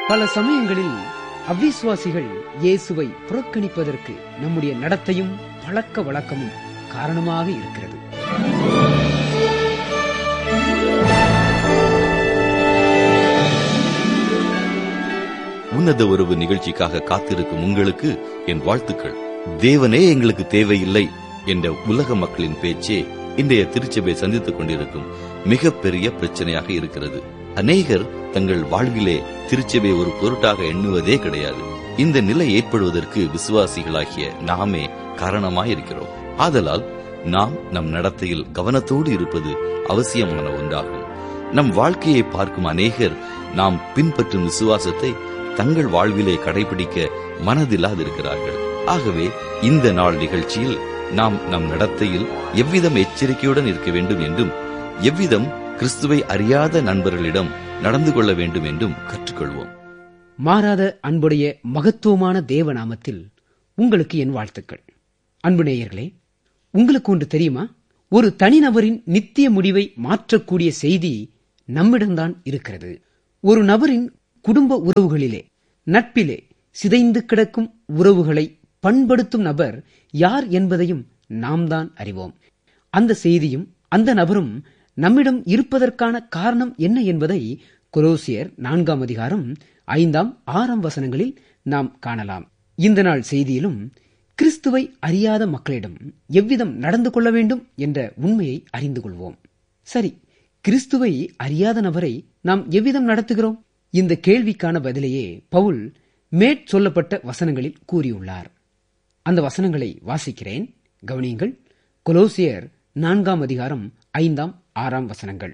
பல சமயங்களில் அவ்விசுவாசிகள் இயேசுவை புறக்கணிப்பதற்கு நம்முடைய நடத்தையும் பழக்க வழக்கமும் காரணமாக இருக்கிறது உன்னத உறவு நிகழ்ச்சிக்காக காத்திருக்கும் உங்களுக்கு என் வாழ்த்துக்கள் தேவனே எங்களுக்கு தேவையில்லை என்ற உலக மக்களின் பேச்சே இன்றைய திருச்சபை சந்தித்துக் கொண்டிருக்கும் மிகப்பெரிய பிரச்சனையாக இருக்கிறது அநேகர் தங்கள் வாழ்விலே திருச்சபை ஒரு பொருட்டாக எண்ணுவதே கிடையாது இந்த நிலை ஏற்படுவதற்கு விசுவாசிகளாகிய நாமே காரணமாயிருக்கிறோம் ஆதலால் நாம் நம் நடத்தையில் கவனத்தோடு இருப்பது அவசியமான ஒன்றாகும் நம் வாழ்க்கையை பார்க்கும் அநேகர் நாம் பின்பற்றும் விசுவாசத்தை தங்கள் வாழ்விலே கடைபிடிக்க மனதில்லாதிருக்கிறார்கள் ஆகவே இந்த நாள் நிகழ்ச்சியில் நாம் நம் நடத்தையில் எவ்விதம் எச்சரிக்கையுடன் இருக்க வேண்டும் என்றும் எவ்விதம் கிறிஸ்துவை அறியாத நண்பர்களிடம் நடந்து கொள்ள வேண்டும் என்றும் கற்றுக்கொள்வோம் மாறாத அன்புடைய மகத்துவமான தேவ நாமத்தில் உங்களுக்கு என் வாழ்த்துக்கள் அன்பு நேயர்களே உங்களுக்கு ஒன்று தெரியுமா ஒரு தனிநபரின் நித்திய முடிவை மாற்றக்கூடிய செய்தி நம்மிடம்தான் இருக்கிறது ஒரு நபரின் குடும்ப உறவுகளிலே நட்பிலே சிதைந்து கிடக்கும் உறவுகளை பண்படுத்தும் நபர் யார் என்பதையும் நாம் தான் அறிவோம் அந்த செய்தியும் அந்த நபரும் நம்மிடம் இருப்பதற்கான காரணம் என்ன என்பதை கொரோசியர் நான்காம் அதிகாரம் ஐந்தாம் ஆறாம் வசனங்களில் நாம் காணலாம் இந்த நாள் செய்தியிலும் கிறிஸ்துவை அறியாத மக்களிடம் எவ்விதம் நடந்து கொள்ள வேண்டும் என்ற உண்மையை அறிந்து கொள்வோம் சரி கிறிஸ்துவை அறியாத நபரை நாம் எவ்விதம் நடத்துகிறோம் இந்த கேள்விக்கான பதிலையே பவுல் மேற் சொல்லப்பட்ட வசனங்களில் கூறியுள்ளார் அந்த வசனங்களை வாசிக்கிறேன் கவனியுங்கள் கொலோசியர் நான்காம் அதிகாரம் ஐந்தாம் ஆறாம் வசனங்கள்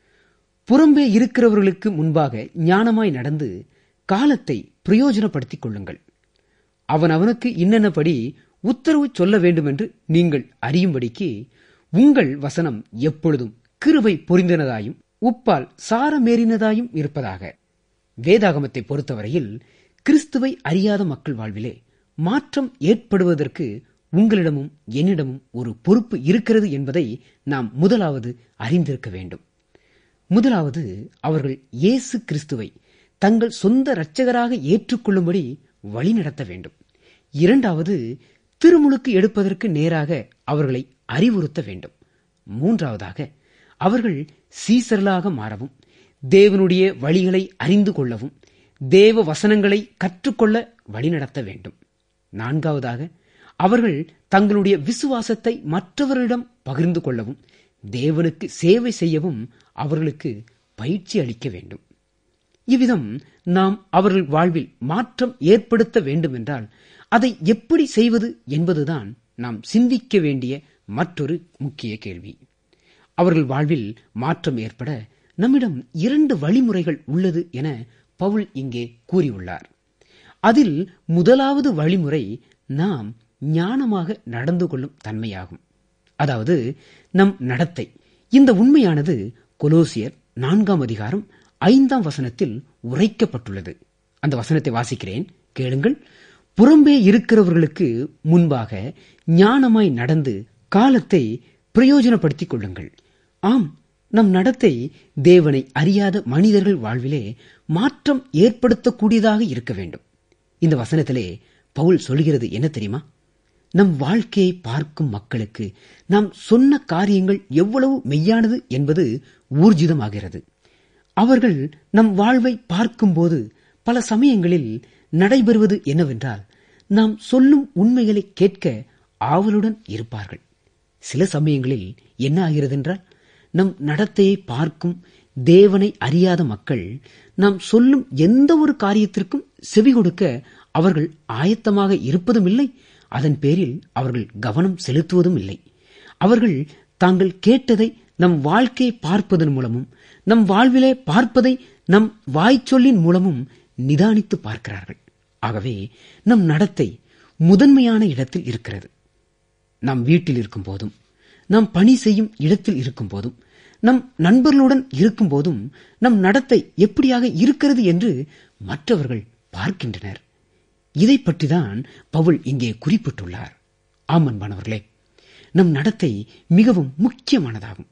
புறம்பே இருக்கிறவர்களுக்கு முன்பாக ஞானமாய் நடந்து காலத்தை பிரயோஜனப்படுத்திக் கொள்ளுங்கள் அவன் அவனுக்கு இன்னென்னபடி உத்தரவு சொல்ல வேண்டுமென்று நீங்கள் அறியும்படிக்கு உங்கள் வசனம் எப்பொழுதும் கிருபை பொரிந்தனதாயும் உப்பால் சாரமேறினதாயும் இருப்பதாக வேதாகமத்தை பொறுத்தவரையில் கிறிஸ்துவை அறியாத மக்கள் வாழ்விலே மாற்றம் ஏற்படுவதற்கு உங்களிடமும் என்னிடமும் ஒரு பொறுப்பு இருக்கிறது என்பதை நாம் முதலாவது அறிந்திருக்க வேண்டும் முதலாவது அவர்கள் இயேசு கிறிஸ்துவை தங்கள் சொந்த இரட்சகராக ஏற்றுக்கொள்ளும்படி வழிநடத்த வேண்டும் இரண்டாவது திருமுழுக்கு எடுப்பதற்கு நேராக அவர்களை அறிவுறுத்த வேண்டும் மூன்றாவதாக அவர்கள் சீசர்களாக மாறவும் தேவனுடைய வழிகளை அறிந்து கொள்ளவும் தேவ வசனங்களை கற்றுக்கொள்ள வழிநடத்த வேண்டும் நான்காவதாக அவர்கள் தங்களுடைய விசுவாசத்தை மற்றவர்களிடம் பகிர்ந்து கொள்ளவும் தேவனுக்கு சேவை செய்யவும் அவர்களுக்கு பயிற்சி அளிக்க வேண்டும் இவ்விதம் நாம் அவர்கள் வாழ்வில் மாற்றம் ஏற்படுத்த வேண்டுமென்றால் அதை எப்படி செய்வது என்பதுதான் நாம் சிந்திக்க வேண்டிய மற்றொரு முக்கிய கேள்வி அவர்கள் வாழ்வில் மாற்றம் ஏற்பட நம்மிடம் இரண்டு வழிமுறைகள் உள்ளது என பவுல் இங்கே கூறியுள்ளார் அதில் முதலாவது வழிமுறை நாம் ஞானமாக நடந்து கொள்ளும் தன்மையாகும் அதாவது நம் நடத்தை இந்த உண்மையானது கொலோசியர் நான்காம் அதிகாரம் ஐந்தாம் வசனத்தில் உரைக்கப்பட்டுள்ளது அந்த வசனத்தை வாசிக்கிறேன் கேளுங்கள் புறம்பே இருக்கிறவர்களுக்கு முன்பாக ஞானமாய் நடந்து காலத்தை பிரயோஜனப்படுத்திக் கொள்ளுங்கள் ஆம் நம் நடத்தை தேவனை அறியாத மனிதர்கள் வாழ்விலே மாற்றம் ஏற்படுத்தக்கூடியதாக இருக்க வேண்டும் இந்த வசனத்திலே பவுல் சொல்கிறது என்ன தெரியுமா நம் வாழ்க்கையை பார்க்கும் மக்களுக்கு நாம் சொன்ன காரியங்கள் எவ்வளவு மெய்யானது என்பது ஊர்ஜிதமாகிறது அவர்கள் நம் வாழ்வை பார்க்கும்போது பல சமயங்களில் நடைபெறுவது என்னவென்றால் நாம் சொல்லும் உண்மைகளை கேட்க ஆவலுடன் இருப்பார்கள் சில சமயங்களில் என்ன ஆகிறது என்றால் நம் நடத்தையை பார்க்கும் தேவனை அறியாத மக்கள் நாம் சொல்லும் எந்த ஒரு காரியத்திற்கும் செவி கொடுக்க அவர்கள் ஆயத்தமாக இருப்பதும் இல்லை அதன் பேரில் அவர்கள் கவனம் செலுத்துவதும் இல்லை அவர்கள் தாங்கள் கேட்டதை நம் வாழ்க்கையை பார்ப்பதன் மூலமும் நம் வாழ்விலே பார்ப்பதை நம் வாய்ச்சொல்லின் மூலமும் நிதானித்து பார்க்கிறார்கள் ஆகவே நம் நடத்தை முதன்மையான இடத்தில் இருக்கிறது நாம் வீட்டில் இருக்கும் போதும் நாம் பணி செய்யும் இடத்தில் இருக்கும் போதும் நம் நண்பர்களுடன் இருக்கும் போதும் நம் நடத்தை எப்படியாக இருக்கிறது என்று மற்றவர்கள் பார்க்கின்றனர் இதை பற்றிதான் பவுல் இங்கே குறிப்பிட்டுள்ளார் ஆமன்பானவர்களே நம் நடத்தை மிகவும் முக்கியமானதாகும்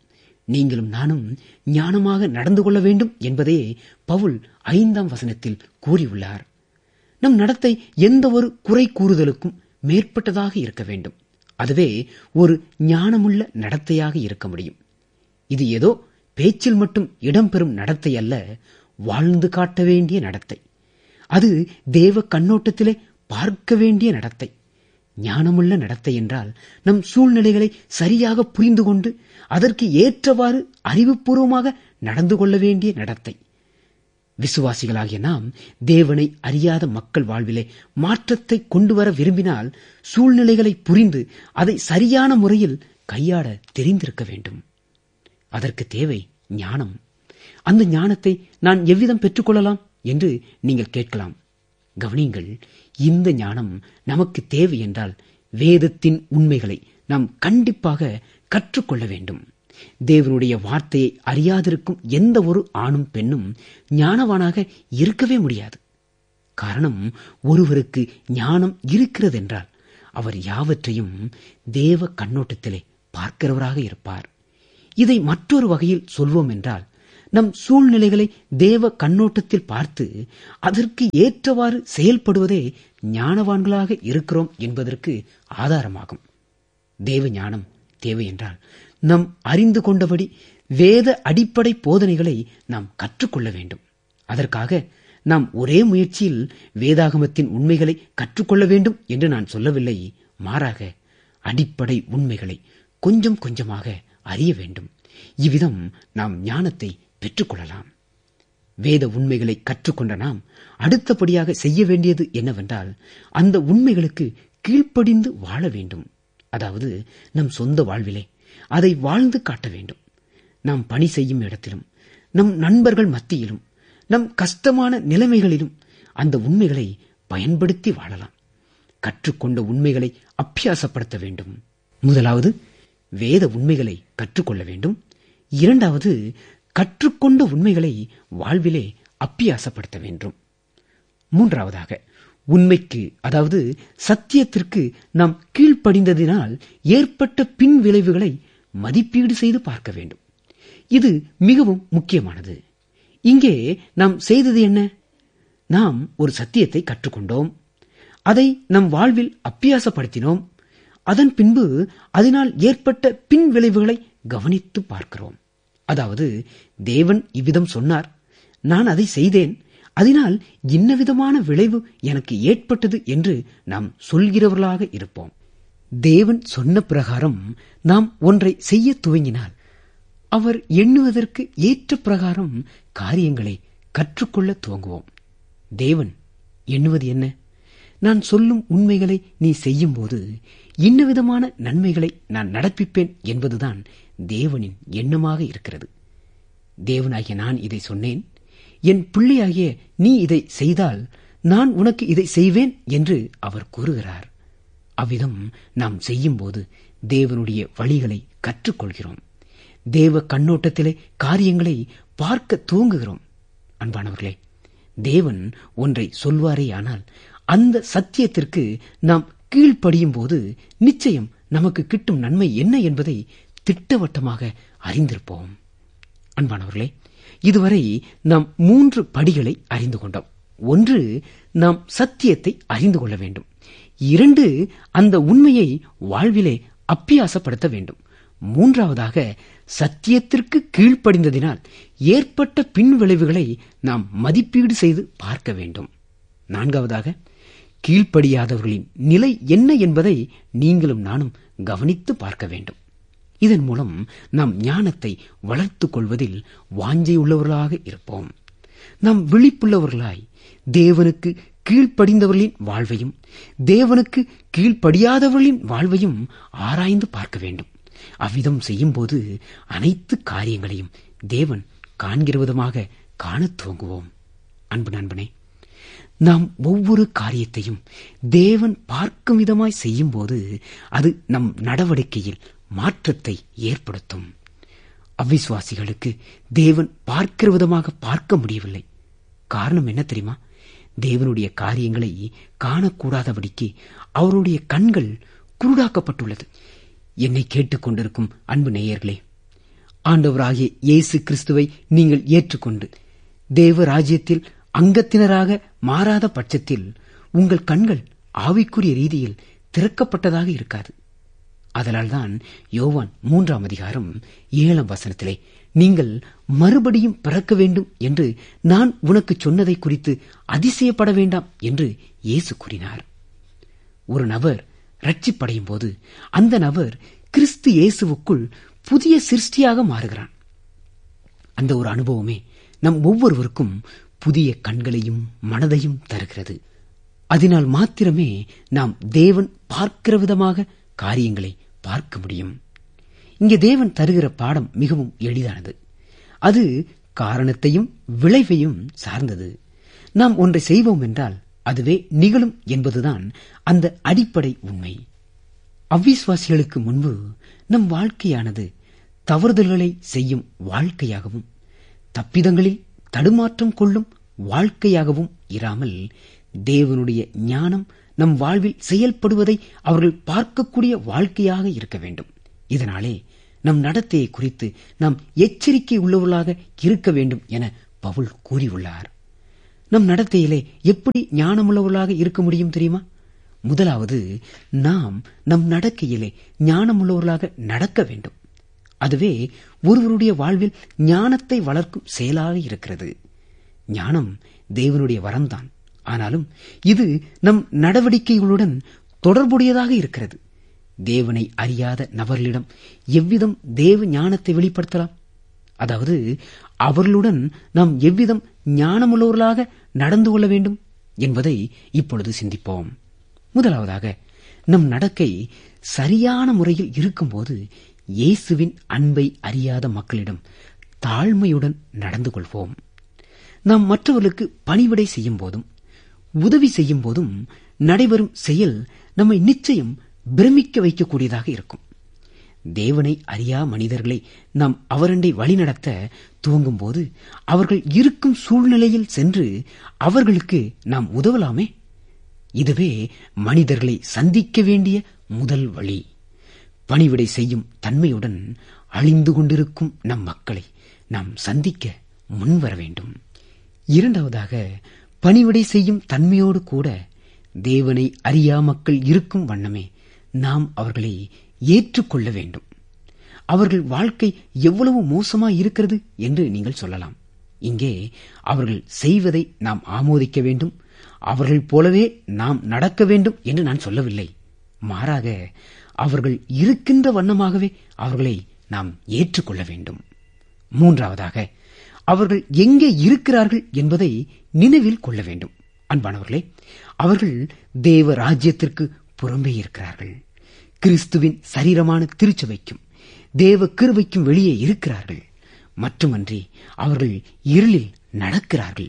நீங்களும் நானும் ஞானமாக நடந்து கொள்ள வேண்டும் என்பதே பவுல் ஐந்தாம் வசனத்தில் கூறியுள்ளார் நம் நடத்தை எந்த ஒரு குறை கூறுதலுக்கும் மேற்பட்டதாக இருக்க வேண்டும் அதுவே ஒரு ஞானமுள்ள நடத்தையாக இருக்க முடியும் இது ஏதோ பேச்சில் மட்டும் இடம்பெறும் நடத்தை அல்ல வாழ்ந்து காட்ட வேண்டிய நடத்தை அது தேவ கண்ணோட்டத்திலே பார்க்க வேண்டிய நடத்தை ஞானமுள்ள நடத்தை என்றால் நம் சூழ்நிலைகளை சரியாக புரிந்து கொண்டு அதற்கு ஏற்றவாறு அறிவுபூர்வமாக நடந்து கொள்ள வேண்டிய நடத்தை விசுவாசிகளாகிய நாம் தேவனை அறியாத மக்கள் வாழ்விலே மாற்றத்தை கொண்டு வர விரும்பினால் சூழ்நிலைகளை புரிந்து அதை சரியான முறையில் கையாட தெரிந்திருக்க வேண்டும் அதற்கு தேவை ஞானம் அந்த ஞானத்தை நான் எவ்விதம் பெற்றுக்கொள்ளலாம் என்று நீங்கள் கேட்கலாம் கவனியுங்கள் இந்த ஞானம் நமக்கு தேவை என்றால் வேதத்தின் உண்மைகளை நாம் கண்டிப்பாக கற்றுக்கொள்ள வேண்டும் தேவனுடைய வார்த்தையை அறியாதிருக்கும் எந்த ஒரு ஆணும் பெண்ணும் ஞானவானாக இருக்கவே முடியாது காரணம் ஒருவருக்கு ஞானம் இருக்கிறதென்றால் அவர் யாவற்றையும் தேவ கண்ணோட்டத்திலே பார்க்கிறவராக இருப்பார் இதை மற்றொரு வகையில் சொல்வோம் என்றால் நம் சூழ்நிலைகளை தேவ கண்ணோட்டத்தில் பார்த்து அதற்கு ஏற்றவாறு செயல்படுவதே ஞானவான்களாக இருக்கிறோம் என்பதற்கு ஆதாரமாகும் தேவ ஞானம் தேவை என்றால் நம் அறிந்து கொண்டபடி வேத அடிப்படை போதனைகளை நாம் கற்றுக்கொள்ள வேண்டும் அதற்காக நாம் ஒரே முயற்சியில் வேதாகமத்தின் உண்மைகளை கற்றுக்கொள்ள வேண்டும் என்று நான் சொல்லவில்லை மாறாக அடிப்படை உண்மைகளை கொஞ்சம் கொஞ்சமாக அறிய வேண்டும் இவ்விதம் நாம் ஞானத்தை பெற்றுக்கொள்ளலாம் வேத உண்மைகளை கற்றுக்கொண்ட நாம் அடுத்தபடியாக செய்ய வேண்டியது என்னவென்றால் அந்த உண்மைகளுக்கு கீழ்ப்படிந்து வாழ வேண்டும் அதாவது நம் சொந்த வாழ்விலே அதை வாழ்ந்து காட்ட வேண்டும் நாம் பணி செய்யும் இடத்திலும் நம் நண்பர்கள் மத்தியிலும் நம் கஷ்டமான நிலைமைகளிலும் அந்த உண்மைகளை பயன்படுத்தி வாழலாம் கற்றுக்கொண்ட உண்மைகளை அபியாசப்படுத்த வேண்டும் முதலாவது வேத உண்மைகளை கற்றுக்கொள்ள வேண்டும் இரண்டாவது கற்றுக்கொண்ட உண்மைகளை வாழ்விலே அப்பியாசப்படுத்த வேண்டும் மூன்றாவதாக உண்மைக்கு அதாவது சத்தியத்திற்கு நாம் கீழ்ப்படிந்ததினால் ஏற்பட்ட பின் விளைவுகளை மதிப்பீடு செய்து பார்க்க வேண்டும் இது மிகவும் முக்கியமானது இங்கே நாம் செய்தது என்ன நாம் ஒரு சத்தியத்தை கற்றுக்கொண்டோம் அதை நம் வாழ்வில் அப்பியாசப்படுத்தினோம் அதன் பின்பு அதனால் ஏற்பட்ட பின் விளைவுகளை கவனித்து பார்க்கிறோம் அதாவது தேவன் இவ்விதம் சொன்னார் நான் அதை செய்தேன் அதனால் இன்ன விதமான விளைவு எனக்கு ஏற்பட்டது என்று நாம் சொல்கிறவர்களாக இருப்போம் தேவன் சொன்ன பிரகாரம் நாம் ஒன்றை செய்ய துவங்கினால் அவர் எண்ணுவதற்கு ஏற்ற பிரகாரம் காரியங்களை கற்றுக்கொள்ள துவங்குவோம் தேவன் எண்ணுவது என்ன நான் சொல்லும் உண்மைகளை நீ செய்யும்போது இன்ன விதமான நன்மைகளை நான் நடப்பிப்பேன் என்பதுதான் தேவனின் எண்ணமாக இருக்கிறது தேவனாகிய நான் இதை சொன்னேன் என் பிள்ளையாகிய நீ இதை செய்தால் நான் உனக்கு இதை செய்வேன் என்று அவர் கூறுகிறார் அவ்விதம் நாம் செய்யும்போது தேவனுடைய வழிகளை கற்றுக்கொள்கிறோம் தேவ கண்ணோட்டத்திலே காரியங்களை பார்க்க துவங்குகிறோம் அன்பானவர்களே தேவன் ஒன்றை சொல்வாரேயானால் அந்த சத்தியத்திற்கு நாம் கீழ்ப்படியும் போது நிச்சயம் நமக்கு கிட்டும் நன்மை என்ன என்பதை திட்டவட்டமாக அறிந்திருப்போம் அன்பானவர்களே இதுவரை நாம் மூன்று படிகளை அறிந்து கொண்டோம் ஒன்று நாம் சத்தியத்தை அறிந்து கொள்ள வேண்டும் இரண்டு அந்த உண்மையை வாழ்விலே அப்பியாசப்படுத்த வேண்டும் மூன்றாவதாக சத்தியத்திற்கு கீழ்ப்படிந்ததினால் ஏற்பட்ட பின் விளைவுகளை நாம் மதிப்பீடு செய்து பார்க்க வேண்டும் நான்காவதாக கீழ்ப்படியாதவர்களின் நிலை என்ன என்பதை நீங்களும் நானும் கவனித்து பார்க்க வேண்டும் இதன் மூலம் நாம் ஞானத்தை வளர்த்துக் கொள்வதில் வாஞ்சையுள்ளவர்களாக இருப்போம் நாம் விழிப்புள்ளவர்களாய் தேவனுக்கு கீழ்ப்படிந்தவர்களின் வாழ்வையும் தேவனுக்கு கீழ்ப்படியாதவர்களின் வாழ்வையும் ஆராய்ந்து பார்க்க வேண்டும் அவ்விதம் செய்யும்போது அனைத்து காரியங்களையும் தேவன் காண்கிற விதமாக காணத் துவங்குவோம் அன்பு நண்பனே நாம் ஒவ்வொரு காரியத்தையும் தேவன் பார்க்கும் விதமாய் செய்யும்போது அது நம் நடவடிக்கையில் மாற்றத்தை ஏற்படுத்தும் அவ்விசுவாசிகளுக்கு தேவன் பார்க்கிற விதமாக பார்க்க முடியவில்லை காரணம் என்ன தெரியுமா தேவனுடைய காரியங்களை காணக்கூடாதபடிக்கு அவருடைய கண்கள் குருடாக்கப்பட்டுள்ளது என்னை கேட்டுக்கொண்டிருக்கும் அன்பு நேயர்களே ஆண்டவராகிய இயேசு கிறிஸ்துவை நீங்கள் ஏற்றுக்கொண்டு தேவ ராஜ்யத்தில் அங்கத்தினராக மாறாத பட்சத்தில் உங்கள் கண்கள் ஆவிக்குரிய ரீதியில் திறக்கப்பட்டதாக இருக்காது அதனால்தான் யோவான் மூன்றாம் அதிகாரம் ஏழாம் வசனத்திலே நீங்கள் மறுபடியும் பிறக்க வேண்டும் என்று நான் உனக்கு சொன்னதை குறித்து அதிசயப்பட வேண்டாம் என்று இயேசு கூறினார் ஒரு நபர் ரட்சிப்படையும் போது அந்த நபர் கிறிஸ்து இயேசுவுக்குள் புதிய சிருஷ்டியாக மாறுகிறான் அந்த ஒரு அனுபவமே நம் ஒவ்வொருவருக்கும் புதிய கண்களையும் மனதையும் தருகிறது அதனால் மாத்திரமே நாம் தேவன் பார்க்கிற விதமாக காரியங்களை பார்க்க முடியும் இங்கே தேவன் தருகிற பாடம் மிகவும் எளிதானது அது காரணத்தையும் விளைவையும் சார்ந்தது நாம் ஒன்றை செய்வோம் என்றால் அதுவே நிகழும் என்பதுதான் அந்த அடிப்படை உண்மை அவ்விசுவாசிகளுக்கு முன்பு நம் வாழ்க்கையானது தவறுதல்களை செய்யும் வாழ்க்கையாகவும் தப்பிதங்களில் தடுமாற்றம் கொள்ளும் வாழ்க்கையாகவும் இராமல் தேவனுடைய ஞானம் நம் வாழ்வில் செயல்படுவதை அவர்கள் பார்க்கக்கூடிய வாழ்க்கையாக இருக்க வேண்டும் இதனாலே நம் நடத்தையை குறித்து நாம் எச்சரிக்கை உள்ளவர்களாக இருக்க வேண்டும் என பவுல் கூறியுள்ளார் நம் நடத்தையிலே எப்படி ஞானமுள்ளவர்களாக இருக்க முடியும் தெரியுமா முதலாவது நாம் நம் நடக்கையிலே ஞானமுள்ளவர்களாக நடக்க வேண்டும் அதுவே ஒருவருடைய வாழ்வில் ஞானத்தை வளர்க்கும் செயலாக இருக்கிறது ஞானம் தேவனுடைய வரம்தான் ஆனாலும் இது நம் நடவடிக்கைகளுடன் தொடர்புடையதாக இருக்கிறது தேவனை அறியாத நபர்களிடம் எவ்விதம் தேவ ஞானத்தை வெளிப்படுத்தலாம் அதாவது அவர்களுடன் நாம் எவ்விதம் ஞானமுள்ளவர்களாக நடந்து கொள்ள வேண்டும் என்பதை இப்பொழுது சிந்திப்போம் முதலாவதாக நம் நடக்கை சரியான முறையில் இருக்கும்போது இயேசுவின் அன்பை அறியாத மக்களிடம் தாழ்மையுடன் நடந்து கொள்வோம் நாம் மற்றவர்களுக்கு பணிவிடை செய்யும் போதும் உதவி செய்யும் போதும் நடைபெறும் செயல் நம்மை நிச்சயம் பிரமிக்க வைக்கக்கூடியதாக இருக்கும் தேவனை அறியா மனிதர்களை நாம் அவரண்டை வழிநடத்த துவங்கும் போது அவர்கள் இருக்கும் சூழ்நிலையில் சென்று அவர்களுக்கு நாம் உதவலாமே இதுவே மனிதர்களை சந்திக்க வேண்டிய முதல் வழி பணிவிடை செய்யும் தன்மையுடன் அழிந்து கொண்டிருக்கும் நம் மக்களை நாம் சந்திக்க முன்வர வேண்டும் இரண்டாவதாக பணிவிடை செய்யும் தன்மையோடு கூட தேவனை அறியா மக்கள் இருக்கும் வண்ணமே நாம் அவர்களை ஏற்றுக்கொள்ள வேண்டும் அவர்கள் வாழ்க்கை எவ்வளவு மோசமாய் இருக்கிறது என்று நீங்கள் சொல்லலாம் இங்கே அவர்கள் செய்வதை நாம் ஆமோதிக்க வேண்டும் அவர்கள் போலவே நாம் நடக்க வேண்டும் என்று நான் சொல்லவில்லை மாறாக அவர்கள் இருக்கின்ற வண்ணமாகவே அவர்களை நாம் ஏற்றுக்கொள்ள வேண்டும் மூன்றாவதாக அவர்கள் எங்கே இருக்கிறார்கள் என்பதை நினைவில் கொள்ள வேண்டும் அன்பானவர்களே அவர்கள் தேவ ராஜ்யத்திற்கு புறம்பே இருக்கிறார்கள் கிறிஸ்துவின் சரீரமான திருச்சபைக்கும் தேவ கிருபைக்கும் வெளியே இருக்கிறார்கள் மட்டுமன்றி அவர்கள் இருளில் நடக்கிறார்கள்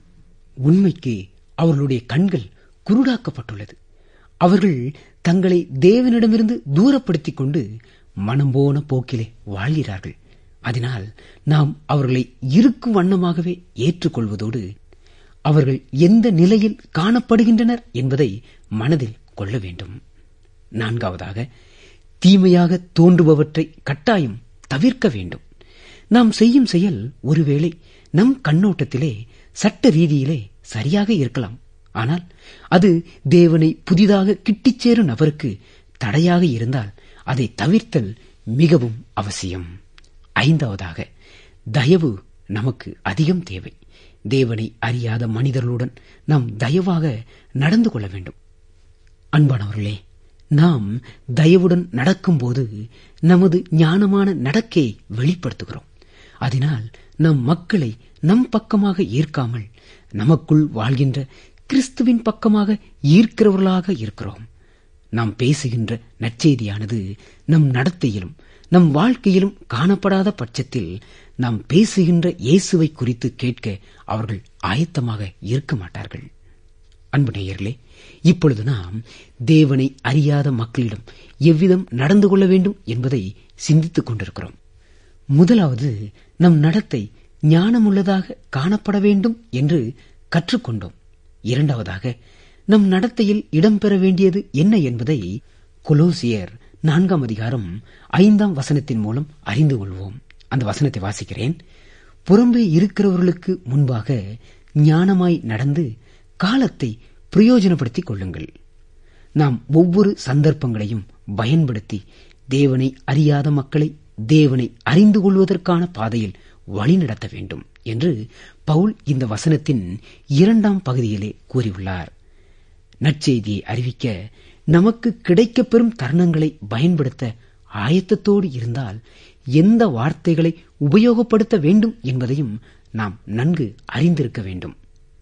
உண்மைக்கு அவர்களுடைய கண்கள் குருடாக்கப்பட்டுள்ளது அவர்கள் தங்களை தேவனிடமிருந்து தூரப்படுத்திக் கொண்டு மனம் போன போக்கிலே வாழ்கிறார்கள் அதனால் நாம் அவர்களை இருக்கும் வண்ணமாகவே ஏற்றுக்கொள்வதோடு அவர்கள் எந்த நிலையில் காணப்படுகின்றனர் என்பதை மனதில் கொள்ள வேண்டும் நான்காவதாக தீமையாக தோன்றுபவற்றை கட்டாயம் தவிர்க்க வேண்டும் நாம் செய்யும் செயல் ஒருவேளை நம் கண்ணோட்டத்திலே சட்ட ரீதியிலே சரியாக இருக்கலாம் ஆனால் அது தேவனை புதிதாக கிட்டிச் சேரும் நபருக்கு தடையாக இருந்தால் அதை தவிர்த்தல் மிகவும் அவசியம் ஐந்தாவதாக தயவு நமக்கு அதிகம் தேவை தேவனை அறியாத மனிதர்களுடன் நாம் தயவாக நடந்து கொள்ள வேண்டும் அன்பானவர்களே நாம் தயவுடன் நடக்கும்போது நமது ஞானமான நடக்கையை வெளிப்படுத்துகிறோம் அதனால் நம் மக்களை நம் பக்கமாக ஈர்க்காமல் நமக்குள் வாழ்கின்ற கிறிஸ்துவின் பக்கமாக ஈர்க்கிறவர்களாக இருக்கிறோம் நாம் பேசுகின்ற நற்செய்தியானது நம் நடத்தையிலும் நம் வாழ்க்கையிலும் காணப்படாத பட்சத்தில் நாம் பேசுகின்ற இயேசுவை குறித்து கேட்க அவர்கள் ஆயத்தமாக இருக்க மாட்டார்கள் அன்பு நேயர்களே இப்பொழுது நாம் தேவனை அறியாத மக்களிடம் எவ்விதம் நடந்து கொள்ள வேண்டும் என்பதை சிந்தித்துக் கொண்டிருக்கிறோம் முதலாவது நம் நடத்தை ஞானமுள்ளதாக காணப்பட வேண்டும் என்று கற்றுக்கொண்டோம் இரண்டாவதாக நம் நடத்தையில் இடம்பெற வேண்டியது என்ன என்பதை கொலோசியர் நான்காம் அதிகாரம் ஐந்தாம் வசனத்தின் மூலம் அறிந்து கொள்வோம் அந்த வசனத்தை வாசிக்கிறேன் புறம்பே இருக்கிறவர்களுக்கு முன்பாக ஞானமாய் நடந்து காலத்தை பிரயோஜனப்படுத்திக் கொள்ளுங்கள் நாம் ஒவ்வொரு சந்தர்ப்பங்களையும் பயன்படுத்தி தேவனை அறியாத மக்களை தேவனை அறிந்து கொள்வதற்கான பாதையில் வழிநடத்த வேண்டும் என்று பவுல் இந்த வசனத்தின் இரண்டாம் பகுதியிலே கூறியுள்ளார் நற்செய்தியை அறிவிக்க நமக்கு கிடைக்கப்பெறும் தருணங்களை பயன்படுத்த ஆயத்தத்தோடு இருந்தால் எந்த வார்த்தைகளை உபயோகப்படுத்த வேண்டும் என்பதையும் நாம் நன்கு அறிந்திருக்க வேண்டும்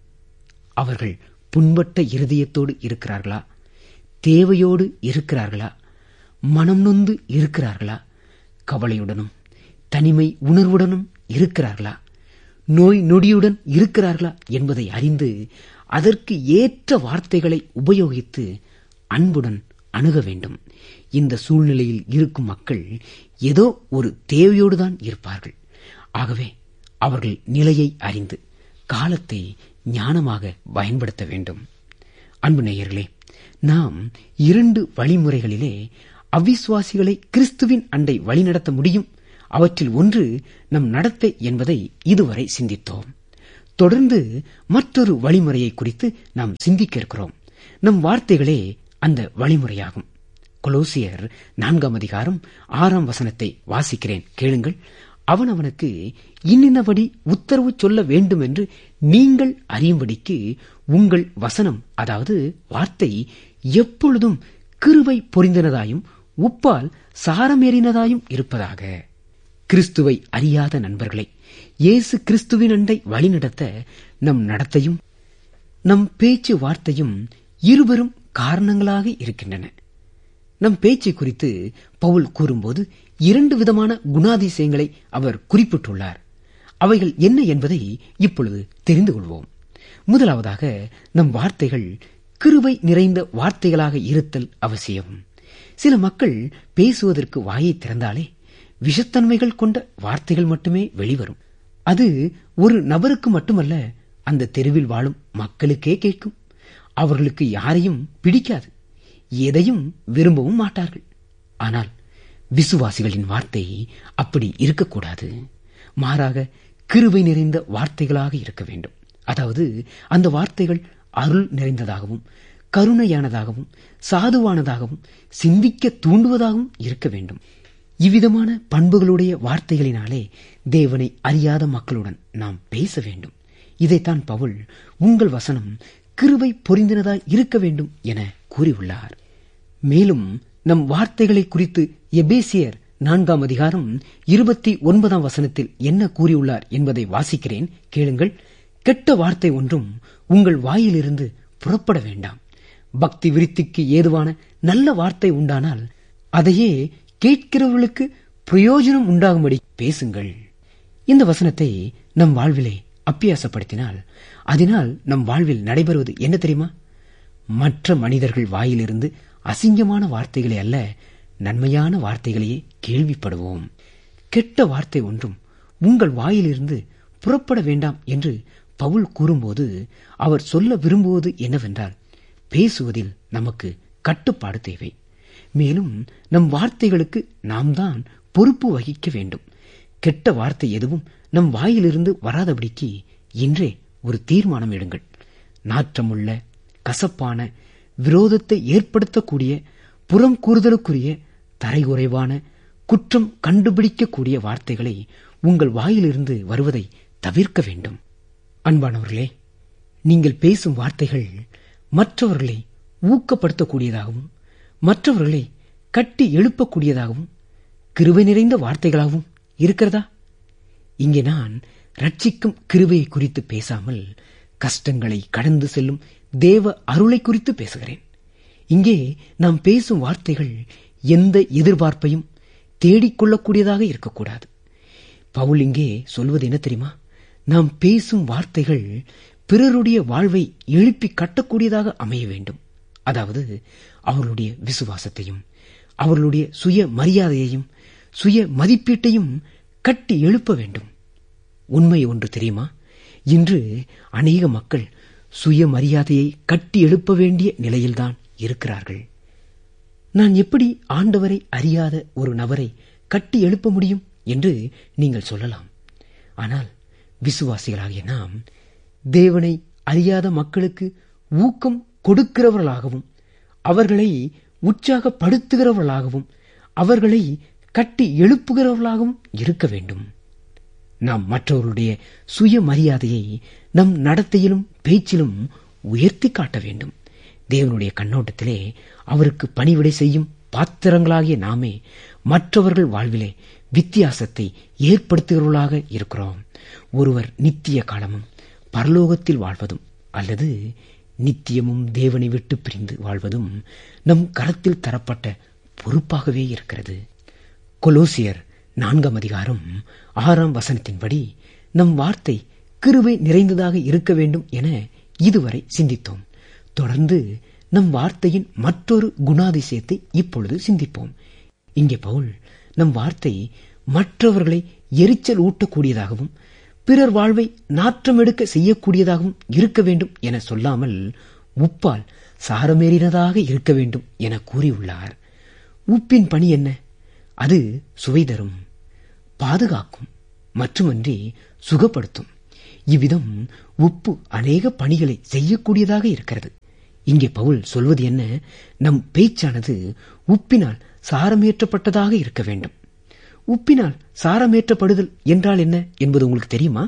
அவர்கள் புண்பட்ட இருதயத்தோடு இருக்கிறார்களா தேவையோடு இருக்கிறார்களா மனம் நொந்து இருக்கிறார்களா கவலையுடனும் தனிமை உணர்வுடனும் இருக்கிறார்களா நோய் நொடியுடன் இருக்கிறார்களா என்பதை அறிந்து அதற்கு ஏற்ற வார்த்தைகளை உபயோகித்து அன்புடன் அணுக வேண்டும் இந்த சூழ்நிலையில் இருக்கும் மக்கள் ஏதோ ஒரு தேவையோடுதான் இருப்பார்கள் ஆகவே அவர்கள் நிலையை அறிந்து காலத்தை ஞானமாக பயன்படுத்த வேண்டும் அன்பு நேயர்களே நாம் இரண்டு வழிமுறைகளிலே அவிசுவாசிகளை கிறிஸ்துவின் அண்டை வழிநடத்த முடியும் அவற்றில் ஒன்று நம் நடத்தை என்பதை இதுவரை சிந்தித்தோம் தொடர்ந்து மற்றொரு வழிமுறையை குறித்து நாம் சிந்திக்க இருக்கிறோம் நம் வார்த்தைகளே அந்த வழிமுறையாகும் கொலோசியர் நான்காம் அதிகாரம் ஆறாம் வசனத்தை வாசிக்கிறேன் கேளுங்கள் அவன் அவனுக்கு இன்னினபடி உத்தரவு சொல்ல வேண்டும் என்று நீங்கள் அறியும்படிக்கு உங்கள் வசனம் அதாவது வார்த்தை எப்பொழுதும் கிருவை பொறிந்தனதாயும் உப்பால் சாரமேறினதாயும் இருப்பதாக கிறிஸ்துவை அறியாத நண்பர்களை இயேசு கிறிஸ்துவின் அண்டை வழிநடத்த நம் நடத்தையும் நம் பேச்சு வார்த்தையும் இருவரும் காரணங்களாக இருக்கின்றன நம் பேச்சை குறித்து பவுல் கூறும்போது இரண்டு விதமான குணாதிசயங்களை அவர் குறிப்பிட்டுள்ளார் அவைகள் என்ன என்பதை இப்பொழுது தெரிந்து கொள்வோம் முதலாவதாக நம் வார்த்தைகள் கிருவை நிறைந்த வார்த்தைகளாக இருத்தல் அவசியம் சில மக்கள் பேசுவதற்கு வாயை திறந்தாலே விஷத்தன்மைகள் கொண்ட வார்த்தைகள் மட்டுமே வெளிவரும் அது ஒரு நபருக்கு மட்டுமல்ல அந்த தெருவில் வாழும் மக்களுக்கே கேட்கும் அவர்களுக்கு யாரையும் பிடிக்காது எதையும் விரும்பவும் மாட்டார்கள் ஆனால் விசுவாசிகளின் வார்த்தை அப்படி இருக்கக்கூடாது மாறாக கிருவை நிறைந்த வார்த்தைகளாக இருக்க வேண்டும் அதாவது அந்த வார்த்தைகள் அருள் நிறைந்ததாகவும் கருணையானதாகவும் சாதுவானதாகவும் சிந்திக்க தூண்டுவதாகவும் இருக்க வேண்டும் இவ்விதமான பண்புகளுடைய வார்த்தைகளினாலே தேவனை அறியாத மக்களுடன் நாம் பேச வேண்டும் இதைத்தான் பவுல் உங்கள் வசனம் கிருபை பொரிந்தினதாய் இருக்க வேண்டும் என கூறியுள்ளார் மேலும் நம் வார்த்தைகளை குறித்து எபேசியர் நான்காம் அதிகாரம் இருபத்தி ஒன்பதாம் வசனத்தில் என்ன கூறியுள்ளார் என்பதை வாசிக்கிறேன் கேளுங்கள் கெட்ட வார்த்தை ஒன்றும் உங்கள் வாயிலிருந்து புறப்பட வேண்டாம் பக்தி விருத்திக்கு ஏதுவான நல்ல வார்த்தை உண்டானால் அதையே கேட்கிறவர்களுக்கு பிரயோஜனம் உண்டாகும்படி பேசுங்கள் இந்த வசனத்தை நம் வாழ்விலே அப்பியாசப்படுத்தினால் அதனால் நம் வாழ்வில் நடைபெறுவது என்ன தெரியுமா மற்ற மனிதர்கள் வாயிலிருந்து அசிங்கமான வார்த்தைகளை அல்ல நன்மையான வார்த்தைகளையே கேள்விப்படுவோம் கெட்ட வார்த்தை ஒன்றும் உங்கள் வாயிலிருந்து புறப்பட வேண்டாம் என்று பவுல் கூறும்போது அவர் சொல்ல விரும்புவது என்னவென்றால் பேசுவதில் நமக்கு கட்டுப்பாடு தேவை மேலும் நம் வார்த்தைகளுக்கு நாம் தான் பொறுப்பு வகிக்க வேண்டும் கெட்ட வார்த்தை எதுவும் நம் வாயிலிருந்து வராதபடிக்கு இன்றே ஒரு தீர்மானம் எடுங்கள் நாற்றமுள்ள கசப்பான விரோதத்தை ஏற்படுத்தக்கூடிய புறம் கூறுதலுக்குரிய தரைகுறைவான குற்றம் கண்டுபிடிக்கக்கூடிய வார்த்தைகளை உங்கள் வாயிலிருந்து வருவதை தவிர்க்க வேண்டும் அன்பானவர்களே நீங்கள் பேசும் வார்த்தைகள் மற்றவர்களை ஊக்கப்படுத்தக்கூடியதாகவும் மற்றவர்களை கட்டி எழுப்பக்கூடியதாகவும் கிருவை நிறைந்த வார்த்தைகளாகவும் இருக்கிறதா இங்கே நான் ரட்சிக்கும் கிருவையை குறித்து பேசாமல் கஷ்டங்களை கடந்து செல்லும் தேவ அருளை குறித்து பேசுகிறேன் இங்கே நாம் பேசும் வார்த்தைகள் எந்த எதிர்பார்ப்பையும் தேடிக்கொள்ளக்கூடியதாக இருக்கக்கூடாது பவுல் இங்கே சொல்வது என்ன தெரியுமா நாம் பேசும் வார்த்தைகள் பிறருடைய வாழ்வை எழுப்பி கட்டக்கூடியதாக அமைய வேண்டும் அதாவது அவர்களுடைய விசுவாசத்தையும் அவர்களுடைய சுய மரியாதையையும் சுய மதிப்பீட்டையும் கட்டி எழுப்ப வேண்டும் உண்மை ஒன்று தெரியுமா இன்று அநேக மக்கள் சுய மரியாதையை கட்டி எழுப்ப வேண்டிய நிலையில்தான் இருக்கிறார்கள் நான் எப்படி ஆண்டவரை அறியாத ஒரு நபரை கட்டி எழுப்ப முடியும் என்று நீங்கள் சொல்லலாம் ஆனால் விசுவாசிகளாகிய நாம் தேவனை அறியாத மக்களுக்கு ஊக்கம் கொடுக்கிறவர்களாகவும் அவர்களை உற்சாகப்படுத்துகிறவர்களாகவும் அவர்களை கட்டி எழுப்புகிறவர்களாகவும் இருக்க வேண்டும் நாம் மற்றவர்களுடைய சுயமரியாதையை நம் நடத்தையிலும் பேச்சிலும் உயர்த்தி காட்ட வேண்டும் தேவனுடைய கண்ணோட்டத்திலே அவருக்கு பணிவிடை செய்யும் பாத்திரங்களாகிய நாமே மற்றவர்கள் வாழ்விலே வித்தியாசத்தை ஏற்படுத்துகிறவர்களாக இருக்கிறோம் ஒருவர் நித்திய காலமும் பரலோகத்தில் வாழ்வதும் அல்லது நித்தியமும் தேவனை விட்டு பிரிந்து வாழ்வதும் நம் கரத்தில் தரப்பட்ட பொறுப்பாகவே இருக்கிறது கொலோசியர் நான்காம் அதிகாரம் ஆறாம் வசனத்தின்படி நம் வார்த்தை கிருவை நிறைந்ததாக இருக்க வேண்டும் என இதுவரை சிந்தித்தோம் தொடர்ந்து நம் வார்த்தையின் மற்றொரு குணாதிசயத்தை இப்பொழுது சிந்திப்போம் இங்கே பவுல் நம் வார்த்தை மற்றவர்களை எரிச்சல் ஊட்டக்கூடியதாகவும் பிறர் வாழ்வை நாற்றமெடுக்க செய்யக்கூடியதாகவும் இருக்க வேண்டும் என சொல்லாமல் உப்பால் சாரமேறினதாக இருக்க வேண்டும் என கூறியுள்ளார் உப்பின் பணி என்ன அது சுவை தரும் பாதுகாக்கும் மட்டுமன்றி சுகப்படுத்தும் இவ்விதம் உப்பு அநேக பணிகளை செய்யக்கூடியதாக இருக்கிறது இங்கே பவுல் சொல்வது என்ன நம் பேச்சானது உப்பினால் சாரமேற்றப்பட்டதாக இருக்க வேண்டும் உப்பினால் சாரமேற்றப்படுதல் என்றால் என்ன என்பது உங்களுக்கு தெரியுமா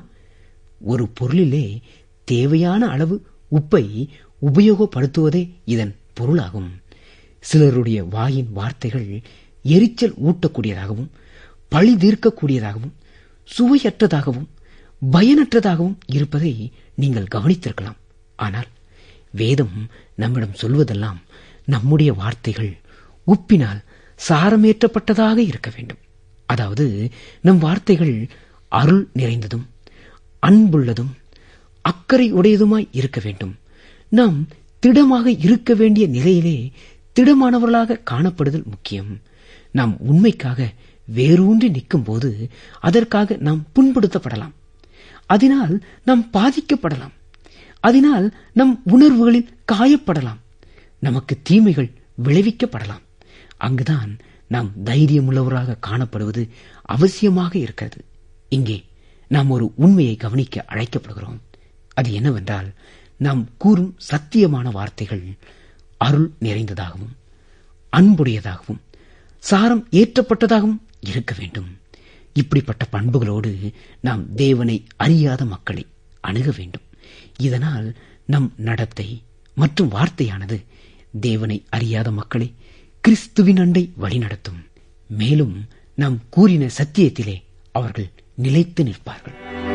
ஒரு பொருளிலே தேவையான அளவு உப்பை உபயோகப்படுத்துவதே இதன் பொருளாகும் சிலருடைய வாயின் வார்த்தைகள் எரிச்சல் ஊட்டக்கூடியதாகவும் பழி தீர்க்கக்கூடியதாகவும் சுவையற்றதாகவும் பயனற்றதாகவும் இருப்பதை நீங்கள் கவனித்திருக்கலாம் ஆனால் வேதம் நம்மிடம் சொல்வதெல்லாம் நம்முடைய வார்த்தைகள் உப்பினால் சாரமேற்றப்பட்டதாக இருக்க வேண்டும் அதாவது நம் வார்த்தைகள் அருள் நிறைந்ததும் அன்புள்ளதும் அக்கறை உடையதுமாய் இருக்க வேண்டும் நாம் திடமாக இருக்க வேண்டிய நிலையிலே திடமானவர்களாக காணப்படுதல் முக்கியம் நாம் உண்மைக்காக வேரூன்றி நிற்கும் போது அதற்காக நாம் புண்படுத்தப்படலாம் அதனால் நாம் பாதிக்கப்படலாம் அதனால் நம் உணர்வுகளில் காயப்படலாம் நமக்கு தீமைகள் விளைவிக்கப்படலாம் அங்குதான் நாம் தைரியமுள்ளவராக காணப்படுவது அவசியமாக இருக்கிறது இங்கே நாம் ஒரு உண்மையை கவனிக்க அழைக்கப்படுகிறோம் அது என்னவென்றால் நாம் கூறும் சத்தியமான வார்த்தைகள் அருள் நிறைந்ததாகவும் அன்புடையதாகவும் சாரம் ஏற்றப்பட்டதாகவும் இருக்க வேண்டும் இப்படிப்பட்ட பண்புகளோடு நாம் தேவனை அறியாத மக்களை அணுக வேண்டும் இதனால் நம் நடத்தை மற்றும் வார்த்தையானது தேவனை அறியாத மக்களை கிறிஸ்துவின் அண்டை வழிநடத்தும் மேலும் நாம் கூறின சத்தியத்திலே அவர்கள் நிலைத்து நிற்பார்கள்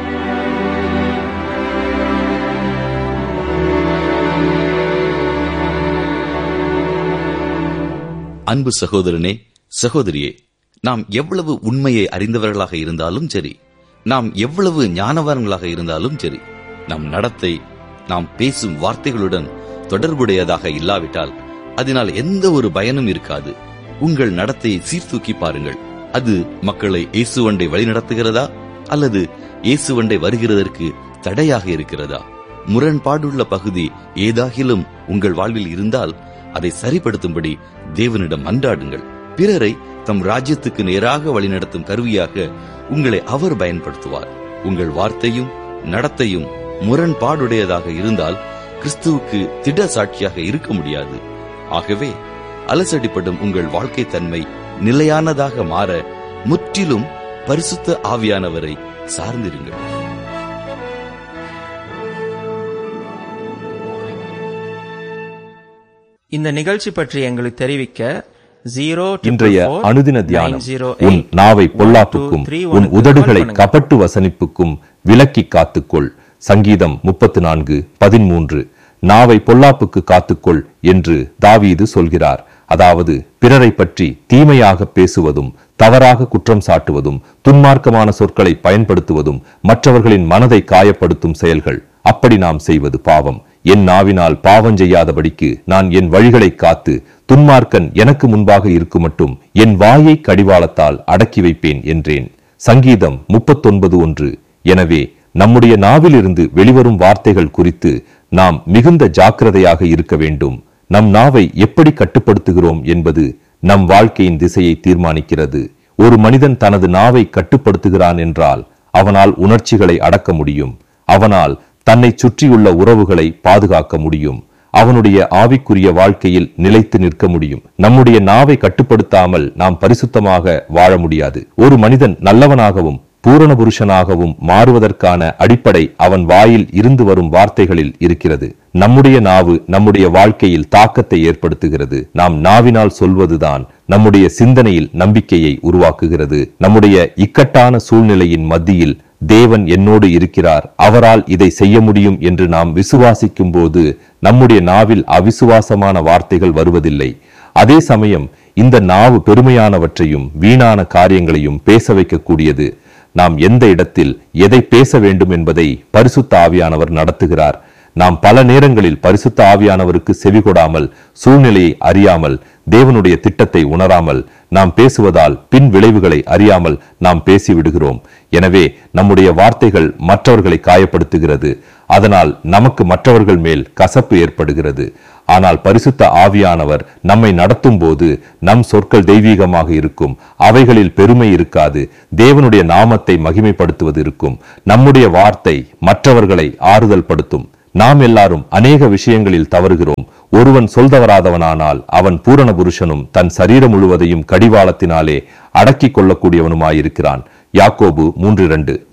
அன்பு சகோதரனே சகோதரியே நாம் எவ்வளவு உண்மையை அறிந்தவர்களாக இருந்தாலும் சரி நாம் எவ்வளவு ஞானவான்களாக இருந்தாலும் சரி நம் நடத்தை நாம் பேசும் வார்த்தைகளுடன் தொடர்புடையதாக இல்லாவிட்டால் அதனால் எந்த ஒரு பயனும் இருக்காது உங்கள் நடத்தையை சீர்தூக்கி பாருங்கள் அது மக்களை இயேசுவண்டை வழிநடத்துகிறதா அல்லது இயேசுவண்டை வருகிறதற்கு தடையாக இருக்கிறதா முரண்பாடுள்ள பகுதி ஏதாகிலும் உங்கள் வாழ்வில் இருந்தால் அதை சரிப்படுத்தும்படி தேவனிடம் மன்றாடுங்கள் பிறரை தம் ராஜ்யத்துக்கு நேராக வழிநடத்தும் கருவியாக உங்களை அவர் பயன்படுத்துவார் உங்கள் வார்த்தையும் நடத்தையும் முரண்பாடுடையதாக இருந்தால் கிறிஸ்துவுக்கு திட சாட்சியாக இருக்க முடியாது ஆகவே அலசடிப்படும் உங்கள் வாழ்க்கை தன்மை நிலையானதாக மாற முற்றிலும் பரிசுத்த ஆவியானவரை சார்ந்திருங்கள் இந்த நிகழ்ச்சி பற்றி எங்களுக்கு தெரிவிக்க ஜீரோ இன்றைய அனுதின தியானம் உன் நாவை பொல்லாப்புக்கும் உன் உதடுகளை கபட்டு வசனிப்புக்கும் விலக்கி காத்துக்கொள் சங்கீதம் முப்பத்து நான்கு பதிமூன்று நாவை பொல்லாப்புக்கு காத்துக்கொள் என்று தாவீது சொல்கிறார் அதாவது பிறரை பற்றி தீமையாக பேசுவதும் தவறாக குற்றம் சாட்டுவதும் துன்மார்க்கமான சொற்களை பயன்படுத்துவதும் மற்றவர்களின் மனதை காயப்படுத்தும் செயல்கள் அப்படி நாம் செய்வது பாவம் என் நாவினால் பாவம் செய்யாதபடிக்கு நான் என் வழிகளை காத்து துன்மார்க்கன் எனக்கு முன்பாக இருக்குமட்டும் என் வாயை கடிவாளத்தால் அடக்கி வைப்பேன் என்றேன் சங்கீதம் முப்பத்தொன்பது ஒன்று எனவே நம்முடைய நாவிலிருந்து வெளிவரும் வார்த்தைகள் குறித்து நாம் மிகுந்த ஜாக்கிரதையாக இருக்க வேண்டும் நம் நாவை எப்படி கட்டுப்படுத்துகிறோம் என்பது நம் வாழ்க்கையின் திசையை தீர்மானிக்கிறது ஒரு மனிதன் தனது நாவை கட்டுப்படுத்துகிறான் என்றால் அவனால் உணர்ச்சிகளை அடக்க முடியும் அவனால் தன்னை சுற்றியுள்ள உறவுகளை பாதுகாக்க முடியும் அவனுடைய ஆவிக்குரிய வாழ்க்கையில் நிலைத்து நிற்க முடியும் நம்முடைய நாவை கட்டுப்படுத்தாமல் நாம் பரிசுத்தமாக வாழ முடியாது ஒரு மனிதன் நல்லவனாகவும் பூரண புருஷனாகவும் மாறுவதற்கான அடிப்படை அவன் வாயில் இருந்து வரும் வார்த்தைகளில் இருக்கிறது நம்முடைய நாவு நம்முடைய வாழ்க்கையில் தாக்கத்தை ஏற்படுத்துகிறது நாம் நாவினால் சொல்வதுதான் நம்முடைய சிந்தனையில் நம்பிக்கையை உருவாக்குகிறது நம்முடைய இக்கட்டான சூழ்நிலையின் மத்தியில் தேவன் என்னோடு இருக்கிறார் அவரால் இதை செய்ய முடியும் என்று நாம் விசுவாசிக்கும் போது நம்முடைய நாவில் அவிசுவாசமான வார்த்தைகள் வருவதில்லை அதே சமயம் இந்த நாவு பெருமையானவற்றையும் வீணான காரியங்களையும் பேச வைக்கக்கூடியது நாம் எந்த இடத்தில் எதை பேச வேண்டும் என்பதை பரிசுத்த ஆவியானவர் நடத்துகிறார் நாம் பல நேரங்களில் பரிசுத்த ஆவியானவருக்கு செவிகொடாமல் சூழ்நிலையை அறியாமல் தேவனுடைய திட்டத்தை உணராமல் நாம் பேசுவதால் பின் விளைவுகளை அறியாமல் நாம் பேசிவிடுகிறோம் எனவே நம்முடைய வார்த்தைகள் மற்றவர்களை காயப்படுத்துகிறது அதனால் நமக்கு மற்றவர்கள் மேல் கசப்பு ஏற்படுகிறது ஆனால் பரிசுத்த ஆவியானவர் நம்மை நடத்தும் போது நம் சொற்கள் தெய்வீகமாக இருக்கும் அவைகளில் பெருமை இருக்காது தேவனுடைய நாமத்தை மகிமைப்படுத்துவது இருக்கும் நம்முடைய வார்த்தை மற்றவர்களை ஆறுதல் படுத்தும் நாம் எல்லாரும் அநேக விஷயங்களில் தவறுகிறோம் ஒருவன் சொல்தவராதவனானால் அவன் பூரண புருஷனும் தன் சரீரம் முழுவதையும் கடிவாளத்தினாலே அடக்கிக் கொள்ளக்கூடியவனுமாயிருக்கிறான் யாக்கோபு மூன்று இரண்டு